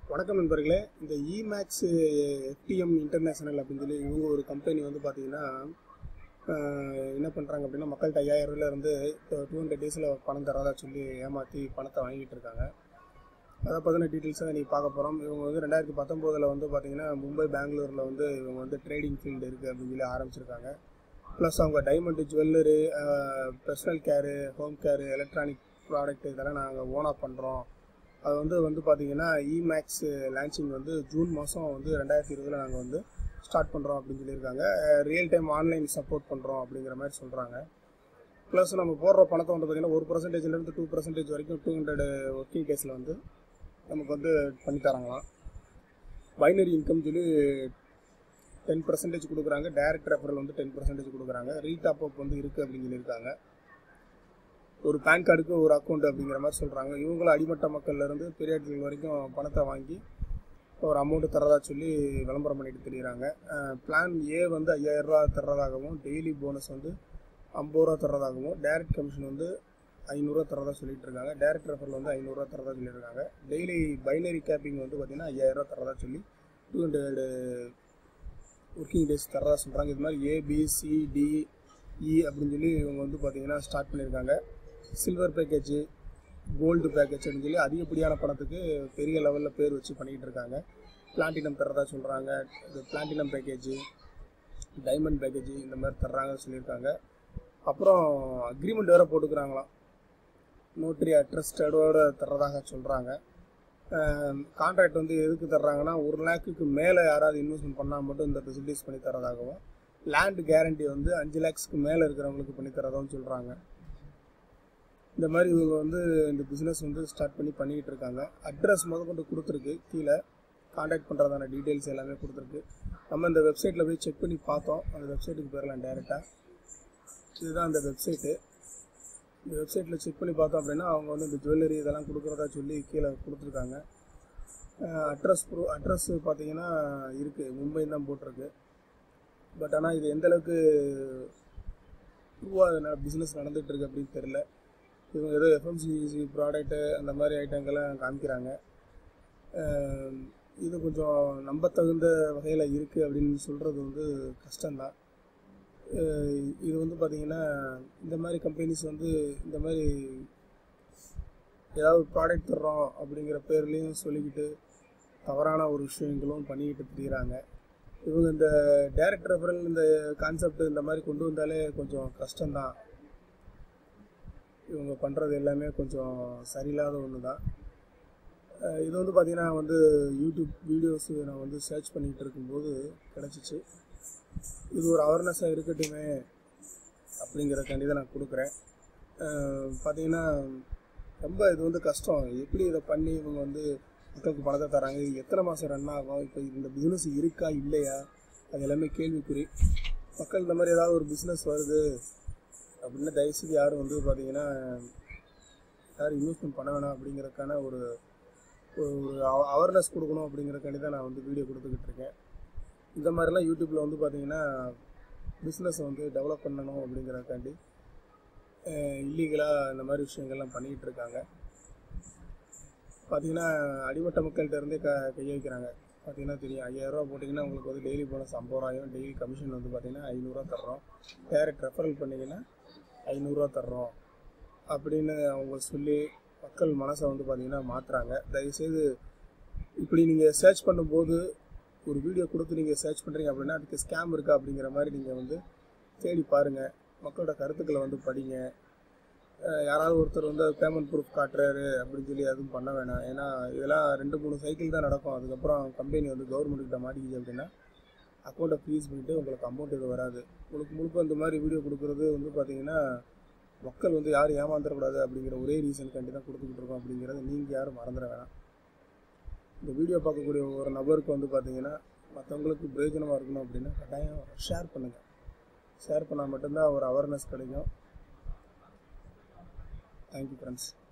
வணக்கம் நண்பர்களே இந்த இமேக்ஸ் எஃப்டிஎம் இன்டர்நேஷனல் அப்படின்னு சொல்லி இவங்க ஒரு கம்பெனி வந்து பார்த்தீங்கன்னா ஆஹ், என்ன பண்ணுறாங்க அப்படின்னா மக்கள்கிட்ட ஐயாயிரம் ரூபாயில இருந்து டூ ஹண்ட்ரட் டேஸில் பணம் தராதா சொல்லி ஏமாற்றி பணத்தை வாங்கிட்டு இருக்காங்க அதை பற்றின டீட்டெயில்ஸாக நீங்கள் பார்க்க போகிறோம் இவங்க வந்து ரெண்டாயிரத்தி பத்தொம்போதில் வந்து பார்த்தீங்கன்னா மும்பை பெங்களூரில் வந்து இவங்க வந்து ட்ரேடிங் ஃபீல்டு இருக்குது அப்படின்னு சொல்லி ஆரம்பிச்சிருக்காங்க ப்ளஸ் அவங்க diamond jewellery personal care home care electronic product இதெல்லாம் நாங்கள் ஓனாக பண்ணுறோம் அது வந்து வந்து பார்த்தீங்கன்னா இமேக்ஸ் லான்ச்சிங் வந்து ஜூன் மாதம் வந்து ரெண்டாயிரத்தி இருபதில் நாங்கள் வந்து ஸ்டார்ட் பண்ணுறோம் அப்படின்னு சொல்லியிருக்காங்க ரியல் டைம் ஆன்லைன் சப்போர்ட் பண்ணுறோம் அப்படிங்கிற மாதிரி சொல்கிறாங்க ப்ளஸ் நம்ம போடுற பணத்தை வந்து பார்த்திங்கன்னா ஒரு பர்சன்டேஜ்லேருந்து டூ பர்சன்டேஜ் வரைக்கும் டூ ஹண்ட்ரட் ஒர்க்கிங் டேஸில் வந்து நமக்கு வந்து பண்ணி தராங்களாம் பைனரி இன்கம் சொல்லி டென் பர்சன்டேஜ் கொடுக்குறாங்க டைரக்ட் ரெஃபரல் வந்து டென் பர்சன்டேஜ் கொடுக்குறாங்க ரீடாப் அப் வந்து இருக்குது அப்படின்னு சொல்லியிருக்காங்க ஒரு பேன் கார்டுக்கு ஒரு அக்கௌண்ட் அப்படிங்கிற மாதிரி சொல்கிறாங்க இவங்களும் அடிமட்ட மக்கள்ல இருந்து பெரிய இடத்துல வரைக்கும் பணத்தை வாங்கி ஒரு அமௌண்ட்டு தரதா சொல்லி விளம்பரம் பண்ணிட்டு தெரியுறாங்க பிளான் ஏ வந்து ஐயாயிரம் ரூபா தர்றதாகவும் டெய்லி போனஸ் வந்து ஐம்பது ரூபா தர்றதாகவும் டைரக்ட் கமிஷன் வந்து ஐநூறுரூவா தரதா சொல்லிட்டு இருக்காங்க டைரக்ட் ரெஃபரில் வந்து ஐநூறுரூவா தரதா சொல்லியிருக்காங்க டெய்லி பைனரி கேப்பிங் வந்து பார்த்தீங்கன்னா ஐயாயிரரூவா தரதா சொல்லி டூ ஹண்ட்ரட் ஒர்க்கிங் டேஸ் தரதா சொல்கிறாங்க இது மாதிரி ஏபிசிடி இ அப்படின்னு சொல்லி இவங்க வந்து பார்த்தீங்கன்னா ஸ்டார்ட் பண்ணியிருக்காங்க சில்வர் பேக்கேஜ் கோல்டு பேக்கேஜ் அப்படின்னு சொல்லி அதிகப்படியான பணத்துக்கு பெரிய லெவலில் பேர் வச்சு பண்ணிக்கிட்டு இருக்காங்க பிளாட்டினம் தர்றதா சொல்கிறாங்க இது பிளாட்டினம் பேக்கேஜ் டைமண்ட் பேக்கேஜ் இந்த மாதிரி தர்றாங்கன்னு சொல்லியிருக்காங்க அப்புறம் அக்ரிமெண்ட் வேறு போட்டுக்கிறாங்களாம் நோட்ரி அட்ரஸ்டடோட தர்றதாக சொல்கிறாங்க கான்ட்ராக்ட் வந்து எதுக்கு தர்றாங்கன்னா ஒரு லேக்குக்கு மேலே யாராவது இன்வெஸ்ட்மெண்ட் பண்ணால் மட்டும் இந்த ஃபெசிலிட்டிஸ் பண்ணி தரதாகவும் லேண்ட் கேரண்டி வந்து அஞ்சு லேக்ஸ்க்கு மேலே இருக்கிறவங்களுக்கு பண்ணி தரதாகவும் சொல்கிறாங்க இந்த மாதிரி இவங்க வந்து இந்த பிஸ்னஸ் வந்து ஸ்டார்ட் பண்ணி பண்ணிக்கிட்டு இருக்காங்க அட்ரஸ் முதற்கொண்டு கொடுத்துருக்கு கீழே காண்டாக்ட் பண்ணுறதான டீட்டெயில்ஸ் எல்லாமே கொடுத்துருக்கு நம்ம இந்த வெப்சைட்டில் போய் செக் பண்ணி பார்த்தோம் அந்த வெப்சைட்டுக்கு போயிடலாம் டேரெக்டாக இதுதான் அந்த வெப்சைட்டு இந்த வெப்சைட்டில் செக் பண்ணி பார்த்தோம் அப்படின்னா அவங்க வந்து இந்த ஜுவல்லரி இதெல்லாம் கொடுக்குறதா சொல்லி கீழே கொடுத்துருக்காங்க அட்ரஸ் ப்ரூ அட்ரஸ் பார்த்தீங்கன்னா இருக்குது மும்பை தான் போட்டிருக்கு பட் ஆனால் இது எந்த அளவுக்கு ட்ரூவாக பிஸ்னஸ் நடந்துகிட்டு இருக்கு அப்படின்னு தெரில இவங்க ஏதோ எஃப்எம்சிசி ப்ராடக்ட்டு அந்த மாதிரி ஐட்டங்கள்லாம் காமிக்கிறாங்க அஹ் இது கொஞ்சம் நம்பத்தகுந்த வகையில் இருக்குது அப்படின்னு சொல்கிறது வந்து கஷ்டம்தான் அஹ் இது வந்து பார்த்திங்கன்னா இந்த மாதிரி கம்பெனிஸ் வந்து இந்த மாதிரி ஏதாவது ப்ராடக்ட் தர்றோம் அப்படிங்கிற பேர்லேயும் சொல்லிக்கிட்டு தவறான ஒரு விஷயங்களும் பண்ணிக்கிட்டு திரியிறாங்க இவங்க இந்த டைரக்ட் ரெஃபரல் இந்த கான்செப்ட் இந்த மாதிரி கொண்டு வந்தாலே கொஞ்சம் கஷ்டம்தான் இவங்க பண்ணுறது எல்லாமே கொஞ்சம் சரியில்லாத ஒன்று தான் அஹ் இது வந்து பார்த்திங்கன்னா வந்து யூடியூப் வீடியோஸ் நான் வந்து சர்ச் பண்ணிகிட்டு இருக்கும்போது கிடச்சிச்சு இது ஒரு அவேர்னஸாக இருக்கட்டுமே அப்படிங்கிறக்காண்டி தான் நான் கொடுக்குறேன் அஹ் பார்த்தீங்கன்னா ரொம்ப இது வந்து கஷ்டம் எப்படி இதை பண்ணி இவங்க வந்து மக்களுக்கு பணத்தை தராங்க இது எத்தனை மாதம் ரன் ஆகும் இப்போ இந்த பிஸ்னஸ் இருக்கா இல்லையா அது எல்லாமே கேள்விக்குறி மக்கள் இந்த மாதிரி ஏதாவது ஒரு பிஸ்னஸ் வருது அப்படின்னா தயவுசெய்து யாரும் வந்து பார்த்தீங்கன்னா யாரும் இன்வெஸ்ட்மெண்ட் பண்ண வேணாம் அப்படிங்கிறதுக்கான ஒரு ஒரு அவேர்னஸ் கொடுக்கணும் அப்படிங்கிறக்காண்டி தான் நான் வந்து வீடியோ கொடுத்துக்கிட்டு இருக்கேன் இந்த மாதிரிலாம் யூடியூப்பில் வந்து பார்த்தீங்கன்னா பிஸ்னஸை வந்து டெவலப் பண்ணணும் அப்படிங்கிறதுக்காண்டி இல்லீகலாக இந்த மாதிரி விஷயங்கள்லாம் பண்ணிக்கிட்டு இருக்காங்க பார்த்தீங்கன்னா அடிமட்ட மக்கள்கிட்ட இருந்தே க கைய வைக்கிறாங்க பார்த்தீங்கன்னா தெரியும் ஐயாயிரரூவா போட்டிங்கன்னா உங்களுக்கு வந்து டெய்லி போனஸ் ஐம்பது ரூபாயும் டெய்லி கமிஷன் வந்து பார்த்தீங்கன்னா ஐநூறுரூவா தர்றோம் டேரக்ட் ரெஃபரல் பண்ணிங்கன்னா ஐநூறுரூவா தர்றோம் அப்படின்னு அவங்க சொல்லி மக்கள் மனசை வந்து பார்த்தீங்கன்னா மாற்றுறாங்க தயவுசெய்து இப்படி நீங்கள் சர்ச் பண்ணும்போது ஒரு வீடியோ கொடுத்து நீங்கள் சர்ச் பண்ணுறீங்க அப்படின்னா அதுக்கு ஸ்கேம் இருக்கா அப்படிங்கிற மாதிரி நீங்கள் வந்து தேடி பாருங்கள் மக்களோட கருத்துக்களை வந்து படிங்க அஹ் யாராவது ஒருத்தர் வந்து பேமெண்ட் ப்ரூஃப் காட்டுறாரு அப்படின்னு சொல்லி எதுவும் பண்ண வேணாம் ஏன்னா இதெல்லாம் ரெண்டு மூணு சைக்கிள் தான் நடக்கும் அதுக்கப்புறம் கம்பெனி வந்து கவர்மெண்ட்கிட்ட மாட்டிக்கிச்சு அப்படின்னா அக்கௌண்ட்டை ஃப்ரீஸ் பண்ணிவிட்டு உங்களுக்கு அமௌண்ட் இது வராது முழுக்க முழுக்க இந்த மாதிரி வீடியோ கொடுக்குறது வந்து பார்த்தீங்கன்னா மக்கள் வந்து யாரும் ஏமாந்துடக்கூடாது அப்படிங்கிற ஒரே ரீசனுக்காண்டி தான் கொடுத்துக்கிட்டு இருக்கோம் அப்படிங்கிறத நீங்கள் யாரும் மறந்துட வேணாம் இந்த வீடியோ பார்க்கக்கூடிய ஒரு நபருக்கு வந்து பார்த்தீங்கன்னா மற்றவங்களுக்கு பிரயோஜனமாக இருக்கணும் அப்படின்னா கட்டாயம் ஷேர் பண்ணுங்கள் ஷேர் பண்ணால் மட்டும்தான் ஒரு அவேர்னஸ் கிடைக்கும் தேங்க்யூ ஃப்ரெண்ட்ஸ்